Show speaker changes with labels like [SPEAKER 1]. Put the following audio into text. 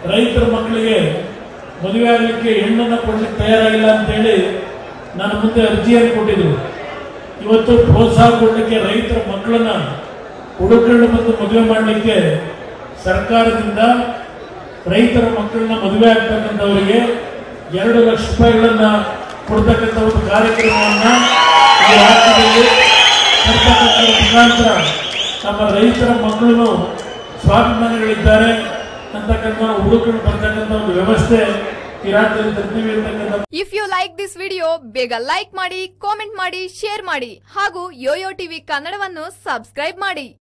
[SPEAKER 1] ರೈತರ ಮಕ್ಕಳಿಗೆ ಮದುವೆ ಆಗಲಿಕ್ಕೆ ಹೆಣ್ಣನ್ನು ಕೊಡ್ಲಿಕ್ಕೆ ತಯಾರಾಗಿಲ್ಲ ಅಂತೇಳಿ ನನ್ನ ಮುಂದೆ ಅರ್ಜಿಯನ್ನು ಕೊಟ್ಟಿದ್ರು ಇವತ್ತು ಪ್ರೋತ್ಸಾಹ ಕೊಡಲಿಕ್ಕೆ ರೈತರ ಮಕ್ಕಳನ್ನ ಹುಡುಕళ్ళు ಮತ್ತು ಮದುವೆ ಮಾಡಲಿಕ್ಕೆ ಸರ್ಕಾರದಿಂದ ರೈತರ ಮಕ್ಕಳನ್ನ ಮದುವೆ ಆಗ್ತಕ್ಕಂಥವರಿಗೆ ಎರಡು ಲಕ್ಷ ರೂಪಾಯಿಗಳನ್ನ ಕೊಡ್ತಕ್ಕಂಥ ಒಂದು ಕಾರ್ಯಕ್ರಮವನ್ನ ಈ ರಾಜ್ಯದಲ್ಲಿ ತರ್ತಕ್ಕಂಥ ಮುಖಾಂತರ ನಮ್ಮ ರೈತರ ಮಕ್ಕಳು ಸ್ವಾಭಿಮಾನಿಗಳಿದ್ದಾರೆ ಅಂತಕ್ಕಂಥ ಹುಡುಕರು ಬರ್ತಕ್ಕಂಥ ಒಂದು ವ್ಯವಸ್ಥೆ ಈ ರಾಜ್ಯದಲ್ಲಿ ತರ್ತೀವಿ ಅಂತಕ್ಕಂಥ
[SPEAKER 2] if you like this video ಬೇಗ ಲೈಕ್ ಮಾಡಿ ಕಾಮೆಂಟ್ ಮಾಡಿ ಶೇರ್ ಮಾಡಿ ಹಾಗೂ ಯೋಯೋ ಟಿವಿ ಕನ್ನಡವನ್ನು ಸಬ್ಸ್ಕ್ರೈಬ್ ಮಾಡಿ